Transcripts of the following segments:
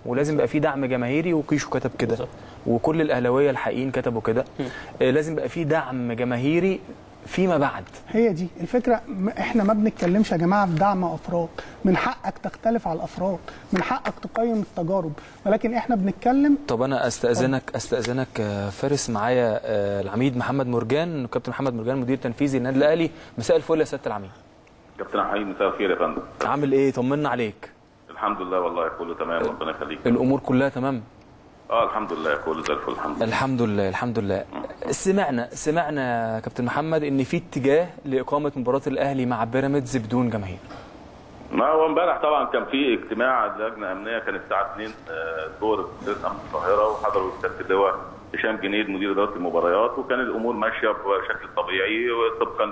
ولازم يبقى في دعم جماهيري وقيشو كتب كده وكل الاهلاويه الحقيقيين كتبوا كده آه، لازم يبقى في دعم جماهيري فيما بعد هي دي الفكره م- احنا ما بنتكلمش يا جماعه في دعم افراد من حقك تختلف على الافراد من حقك تقيم التجارب ولكن احنا بنتكلم طب انا استاذنك استاذنك آه، فارس معايا آه، العميد محمد مرجان كابتن محمد مرجان مدير تنفيذي النادي الاهلي مساء الفل يا سياده العميد كابتن حبيبي مساء الخير يا فندم عامل ايه طمنا عليك الحمد لله والله كله تمام ربنا يخليك الامور كلها تمام اه الحمد لله كله زي الفل الحمد لله الحمد لله الحمد لله سمعنا سمعنا يا كابتن محمد ان في اتجاه لاقامه مباراه الاهلي مع بيراميدز بدون جماهير ما هو امبارح طبعا كان في اجتماع لجنه امنيه كان الساعه 2 آه، دور في امن القاهره وحضروا الكابتن اللواء هشام جنيد مدير اداره المباريات وكان الامور ماشيه بشكل طبيعي وطبقا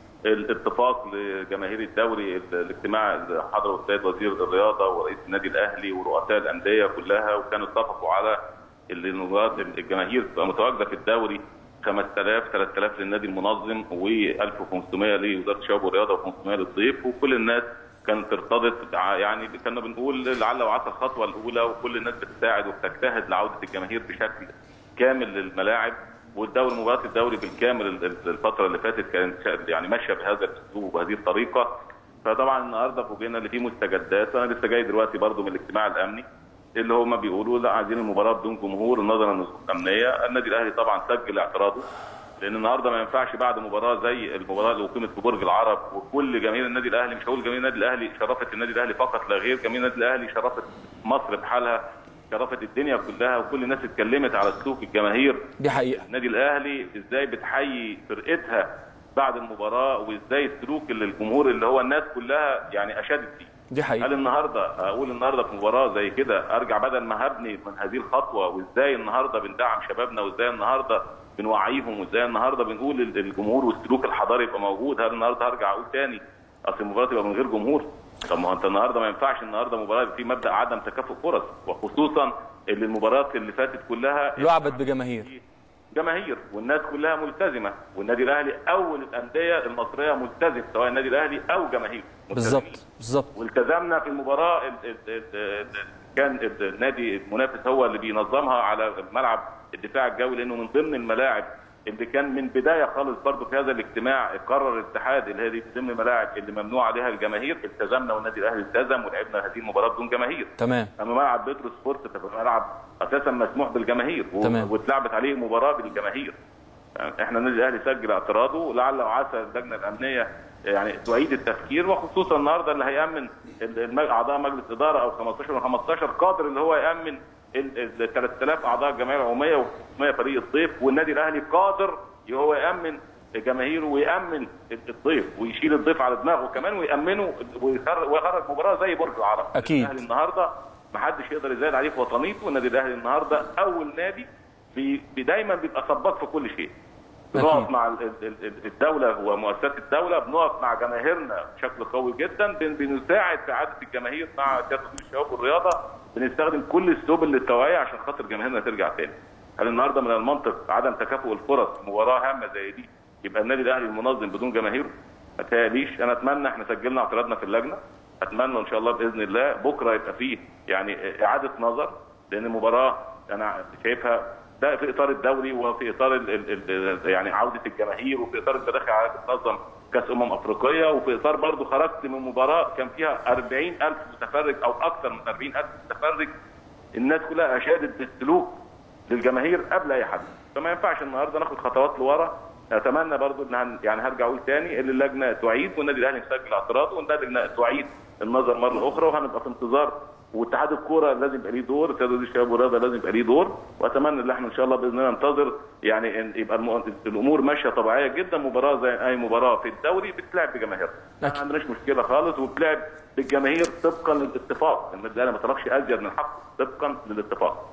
للاتفاق لجماهير الدوري ال- الاجتماع اللي حضره السيد وزير الرياضه ورئيس النادي الاهلي ورؤساء الانديه كلها وكانوا اتفقوا على اللي المباريات الجماهير تبقى متواجده في الدوري 5000 3000 للنادي المنظم و1500 لوزاره الشباب والرياضه و500 للضيف وكل الناس كانت ارتضت ع- يعني كنا بنقول لعل وعسى الخطوه الاولى وكل الناس بتساعد وبتجتهد لعوده الجماهير بشكل كامل للملاعب والدوري مباراه الدوري بالكامل ال- ال- الفتره اللي فاتت كانت شا- يعني ماشيه بهذا الاسلوب وبهذه الطريقه فطبعا النهارده فوجئنا اللي فيه مستجدات وانا لسه جاي دلوقتي برضو من الاجتماع الامني اللي هم بيقولوا لا عايزين المباراه بدون جمهور نظرا للظروف الامنيه النادي الاهلي طبعا سجل اعتراضه لان النهارده ما ينفعش بعد مباراه زي المباراه اللي اقيمت في برج العرب وكل جماهير النادي الاهلي مش هقول جماهير النادي الاهلي شرفت النادي الاهلي فقط لا غير جماهير النادي الاهلي شرفت مصر بحالها شرفت الدنيا كلها وكل الناس اتكلمت على سلوك الجماهير دي حقيقه النادي الاهلي ازاي بتحيي فرقتها بعد المباراه وازاي السلوك اللي الجمهور اللي هو الناس كلها يعني اشادت فيه دي هل حقيقه النهارده اقول النهارده في مباراه زي كده ارجع بدل ما هبني من هذه الخطوه وازاي النهارده بندعم شبابنا وازاي النهارده بنوعيهم وازاي النهارده بنقول ال- الجمهور والسلوك الحضاري يبقى موجود هل النهارده هرجع اقول تاني اصل المباراه تبقى من غير جمهور طب ما هو انت النهارده ما ينفعش النهارده مباراه في مبدا عدم تكافؤ فرص وخصوصا اللي المباريات اللي فاتت كلها لعبت بجماهير جماهير والناس كلها ملتزمه والنادي الاهلي اول الانديه المصريه ملتزم سواء النادي الاهلي او جماهير ملتزمين. بالظبط بالظبط والتزمنا في المباراه ال- ال- ال- ال- كان ال- النادي المنافس هو اللي بينظمها على ملعب الدفاع الجوي لانه من ضمن الملاعب اللي كان من بدايه خالص برضه في هذا الاجتماع قرر الاتحاد اللي هي دي ضمن الملاعب اللي ممنوع عليها الجماهير التزمنا والنادي الاهلي التزم ولعبنا هذه المباراه بدون جماهير تمام اما ملعب بيترو سبورت فهو ملعب اساسا مسموح بالجماهير و- تمام. واتلعبت عليه مباراه بالجماهير يعني احنا النادي الاهلي سجل اعتراضه لعل وعسى اللجنه الامنيه يعني تعيد التفكير وخصوصا النهارده اللي هيامن ال- الم- اعضاء مجلس اداره او 15 و 15 قادر اللي هو يامن ال ال- 3000 اعضاء الجمعيه العموميه و500 فريق الضيف والنادي الاهلي قادر هو يامن جماهيره ويامن الضيف ويشيل الضيف على دماغه كمان ويامنه ويخرج ويخرج مباراه زي برج العرب أكيد. الاهلي النهارده ما حدش يقدر يزايد عليه في وطنيته والنادي الاهلي النهارده اول نادي بي بي دايما بيبقى سباق في كل شيء بنقف أكيد. مع ال- ال- ال- الدوله ومؤسسات الدوله بنقف مع جماهيرنا بشكل قوي جدا بن- بنساعد في اعاده الجماهير مع سياده وزير الشباب والرياضه بنستخدم كل السبل للتوعيه عشان خاطر جماهيرنا ترجع تاني هل النهارده من المنطق عدم تكافؤ الفرص في مباراه هامه زي دي يبقى النادي الاهلي المنظم بدون جماهير ما تهيأليش انا اتمنى احنا سجلنا اعتراضنا في اللجنه اتمنى ان شاء الله باذن الله بكره يبقى فيه يعني اعاده نظر لان المباراه انا شايفها ده في اطار الدوري وفي اطار ال ال ال يعني عوده الجماهير وفي اطار التدخل على تنظم كاس امم افريقيه وفي اطار برضه خرجت من مباراه كان فيها 40000 متفرج او اكثر من 40000 متفرج الناس كلها اشادت بالسلوك للجماهير قبل اي حد فما ينفعش النهارده ناخد خطوات لورا اتمنى برضو ان هن يعني هرجع اقول تاني ان اللجنه تعيد والنادي الاهلي مسجل اعتراض واللجنه تعيد النظر مره اخرى وهنبقى في انتظار واتحاد الكوره لازم يبقى ليه دور اتحاد الشباب والرياضه لازم يبقى ليه دور واتمنى ان احنا ان شاء الله باذن الله ننتظر يعني إن يبقى الم- الامور ماشيه طبيعيه جدا مباراه زي اي مباراه في الدوري بتلعب بجماهير ما أكيد. عندناش مشكله خالص وبتلعب بالجماهير طبقا للاتفاق النادي الاهلي ما طلبش ازيد من حقه طبقا للاتفاق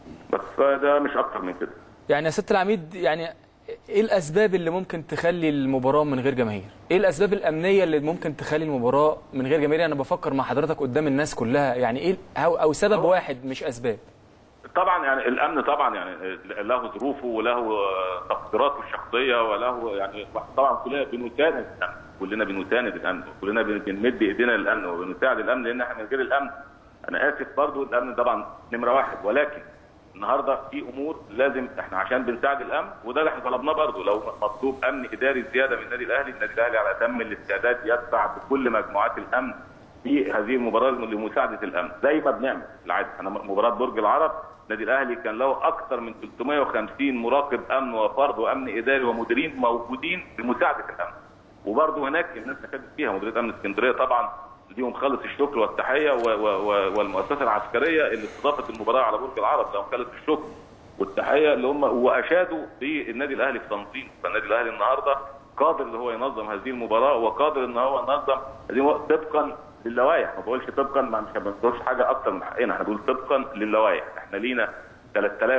بس ده مش اكتر من كده يعني يا سياده العميد يعني ايه الاسباب اللي ممكن تخلي المباراه من غير جماهير ايه الاسباب الامنيه اللي ممكن تخلي المباراه من غير جماهير انا بفكر مع حضرتك قدام الناس كلها يعني ايه او, أو سبب واحد مش اسباب طبعا يعني الامن طبعا يعني له ظروفه وله تقديراته الشخصيه وله يعني طبعا كلنا بنساند الامن كلنا بنساند الامن كلنا بن- بنمد ايدينا للامن وبنساعد الامن لان احنا من غير الامن انا اسف برضو الامن طبعا نمره واحد ولكن النهارده في امور لازم احنا عشان بنساعد الامن وده اللي احنا طلبناه برضو لو مطلوب امن اداري زياده من النادي الاهلي النادي الاهلي على اتم الاستعداد يدفع بكل مجموعات الامن في هذه المباراه لمساعده الامن زي ما بنعمل العاده احنا مباراه برج العرب النادي الاهلي كان له اكثر من 350 مراقب امن وفرد وامن اداري ومديرين موجودين لمساعده الامن وبرضه هناك الناس نكدت فيها مديريه امن اسكندريه طبعا ليهم خالص الشكر والتحيه و و و والمؤسسه العسكريه اللي استضافت المباراه على برج العرب لهم خالص الشكر والتحيه اللي هم واشادوا بالنادي الاهلي في تنظيم فالنادي الاهلي النهارده قادر ان هو ينظم هذه المباراه وقادر ان هو ينظم هذه المباراة طبقا للوائح ما بقولش طبقا ما مش بنقولش حاجه اكتر من حقنا احنا بنقول طبقا للوائح احنا لينا 3000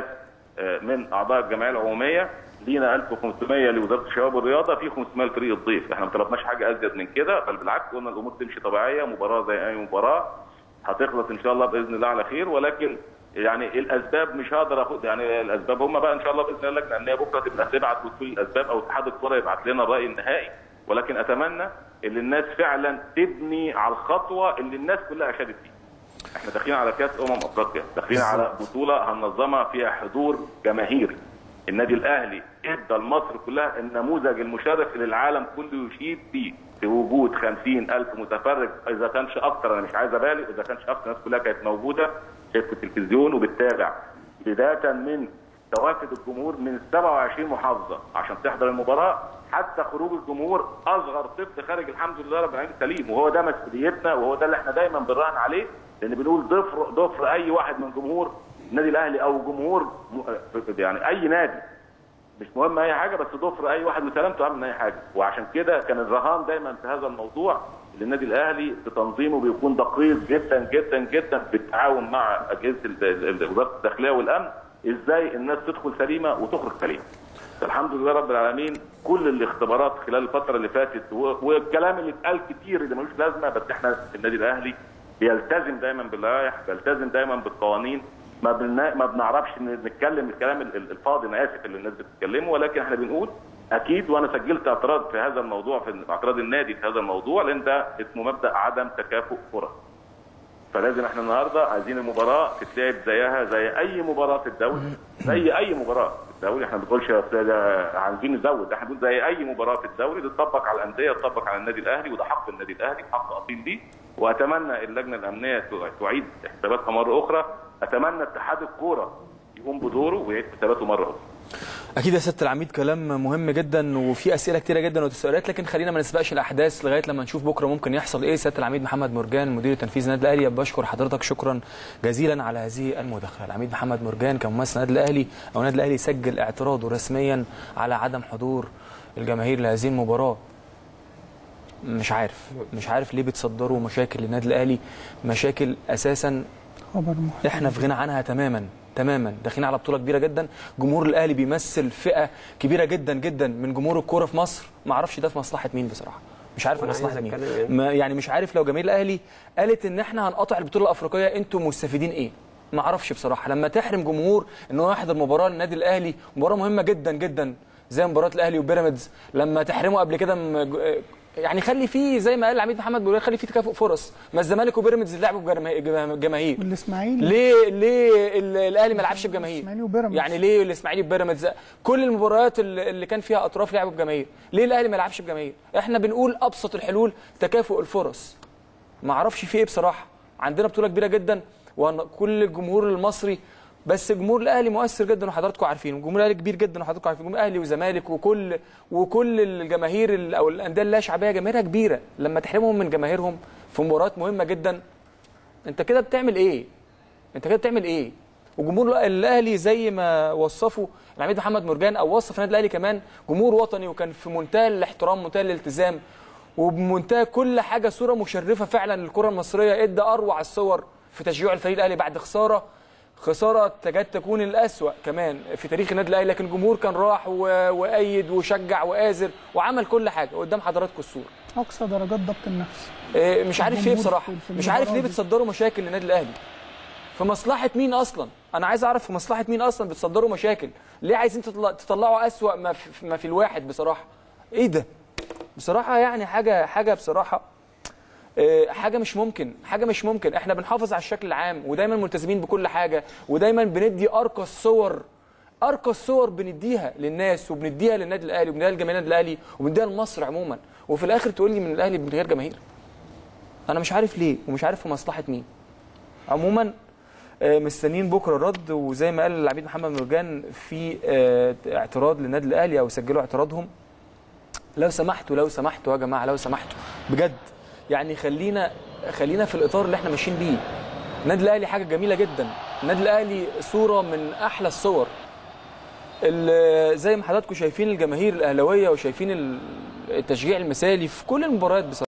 من اعضاء الجمعيه العموميه لينا 1500 لوزاره الشباب والرياضه في 500 لفريق الضيف احنا ما طلبناش حاجه ازيد من كده بل بالعكس قلنا الامور تمشي طبيعيه مباراه زي اي مباراه هتخلص ان شاء الله باذن الله على خير ولكن يعني الاسباب مش هقدر اخد يعني الاسباب هم بقى ان شاء الله باذن الله اللجنه الامنيه بكره تبقى تبعت وتقول الاسباب او اتحاد الكره يبعت لنا الراي النهائي ولكن اتمنى ان الناس فعلا تبني على الخطوه اللي الناس كلها اشادت فيها. احنا داخلين على كاس امم افريقيا، داخلين على بطوله هننظمها فيها حضور جماهيري. النادي الاهلي ادى لمصر كلها النموذج المشرف اللي العالم كله يشيد فيه في وجود 50000 متفرج اذا كانش اكتر انا مش عايز ابالغ اذا كانش اكتر الناس كلها كانت موجوده شايف في التلفزيون وبتتابع بدايه من توافد الجمهور من 27 محافظه عشان تحضر المباراه حتى خروج الجمهور اصغر طفل خارج الحمد لله رب العالمين سليم وهو ده مسؤوليتنا وهو ده اللي احنا دايما بنراهن عليه لان بنقول ضفر ضفر اي واحد من جمهور النادي الاهلي او جمهور يعني اي نادي مش مهم اي حاجه بس ضفر اي واحد وسلامته اهم من اي حاجه وعشان كده كان الرهان دايما في هذا الموضوع اللي النادي الاهلي في تنظيمه بيكون دقيق جدا جدا جدا بالتعاون مع اجهزه وزاره الداخليه والامن ازاي الناس تدخل سليمه وتخرج سليمه. الحمد لله رب العالمين كل الاختبارات خلال الفتره اللي فاتت والكلام اللي اتقال كتير اللي ملوش لازمه بس احنا في النادي الاهلي بيلتزم دايما باللوائح بيلتزم دايما بالقوانين ما بنا ما بنعرفش نتكلم الكلام الفاضي انا اسف اللي الناس بتتكلمه ولكن احنا بنقول اكيد وانا سجلت اعتراض في هذا الموضوع في اعتراض النادي في هذا الموضوع لان ده اسمه مبدا عدم تكافؤ فرص. فلازم احنا النهارده عايزين المباراه تتلعب زيها زي اي مباراه في الدوري زي اي مباراه في الدوري احنا ما بنقولش عايزين نزود احنا بنقول زي اي مباراه في الدوري تطبق على الانديه تطبق على النادي الاهلي وده حق النادي الاهلي حق اصيل ليه واتمنى اللجنه الامنيه تعيد حساباتها مره اخرى اتمنى اتحاد الكوره يقوم بدوره ويعيد حساباته مره اخرى اكيد يا سياده العميد كلام مهم جدا وفي اسئله كتيره جدا وتساؤلات لكن خلينا ما نسبقش الاحداث لغايه لما نشوف بكره ممكن يحصل ايه سياده العميد محمد مرجان مدير التنفيذي النادي الاهلي بشكر حضرتك شكرا جزيلا على هذه المداخله العميد محمد مرجان كممثل النادي الاهلي او النادي الاهلي سجل اعتراضه رسميا على عدم حضور الجماهير لهذه المباراه مش عارف مش عارف ليه بتصدروا مشاكل للنادي الاهلي مشاكل اساسا خبر محرج. احنا في غنى عنها تماما تماما داخلين على بطوله كبيره جدا جمهور الاهلي بيمثل فئه كبيره جدا جدا من جمهور الكوره في مصر ما اعرفش ده في مصلحه مين بصراحه مش عارف أنا مصلحه عايز مين أتكلم إيه؟ ما يعني مش عارف لو جماهير الاهلي قالت ان احنا هنقطع البطوله الافريقيه انتم مستفيدين ايه ما اعرفش بصراحه لما تحرم جمهور ان هو يحضر مباراه للنادي الاهلي مباراه مهمه جدا جدا زي مباراه الاهلي وبيراميدز لما تحرمه قبل كده م- يعني خلي فيه زي ما قال العميد محمد بيقول خلي فيه تكافؤ فرص ما الزمالك وبيراميدز لعبوا بجماهير جماهير والاسماعيلي ليه ليه ال- الاهلي ما لعبش بجماهير الإسماعيلي وبيراميدز. يعني ليه الاسماعيلي وبيراميدز كل المباريات اللي اللي كان فيها اطراف لعبوا بجماهير ليه الاهلي ما لعبش بجماهير احنا بنقول ابسط الحلول تكافؤ الفرص ما اعرفش في ايه بصراحه عندنا بطوله كبيره جدا وكل الجمهور المصري بس جمهور الاهلي مؤثر جدا وحضراتكم عارفين الجمهور الاهلي كبير جدا وحضراتكم عارفين جمهور الاهلي وزمالك وكل وكل الجماهير ال- او الانديه اللي لها شعبيه جماهيرها كبيره لما تحرمهم من جماهيرهم في مباريات مهمه جدا انت كده بتعمل ايه انت كده بتعمل ايه وجمهور الاهلي زي ما وصفه العميد محمد مرجان او وصف النادي الاهلي كمان جمهور وطني وكان في منتهى الاحترام منتهى الالتزام وبمنتهى كل حاجه صوره مشرفه فعلا للكره المصريه ادى اروع الصور في تشجيع الفريق الاهلي بعد خساره خساره تكاد تكون الاسوا كمان في تاريخ النادي الاهلي لكن الجمهور كان راح و- وايد وشجع وآزر وعمل كل حاجه قدام حضراتكم الصوره اقصى درجات ضبط النفس إيه، مش عارف ليه الجمهور بصراحه في- في مش عارف ليه المباراة دي. بتصدروا مشاكل للنادي الاهلي في مصلحه مين اصلا انا عايز اعرف في مصلحه مين اصلا بتصدروا مشاكل ليه عايزين تطلع- تطلعوا اسوا ما في, ما في الواحد بصراحه ايه ده بصراحه يعني حاجه حاجه بصراحه آه، حاجه مش ممكن حاجه مش ممكن احنا بنحافظ على الشكل العام ودايما ملتزمين بكل حاجه ودايما بندي ارقى الصور ارقى الصور بنديها للناس وبنديها للنادي الاهلي وبنديها لجماهير النادي الاهلي وبنديها لمصر عموما وفي الاخر تقول لي من الاهلي من غير جماهير انا مش عارف ليه ومش عارف في مصلحه مين عموما آه، مستنيين بكره الرد وزي ما قال العميد محمد مرجان في آه، اعتراض للنادي الاهلي او سجلوا اعتراضهم لو سمحتوا لو سمحتوا يا جماعه لو سمحتوا بجد يعني خلينا خلينا في الاطار اللي احنا ماشيين بيه النادي الاهلي حاجه جميله جدا النادي الاهلي صوره من احلى الصور ال- زي ما حضراتكم شايفين الجماهير الاهلاويه وشايفين ال- التشجيع المثالي في كل المباريات بصراحه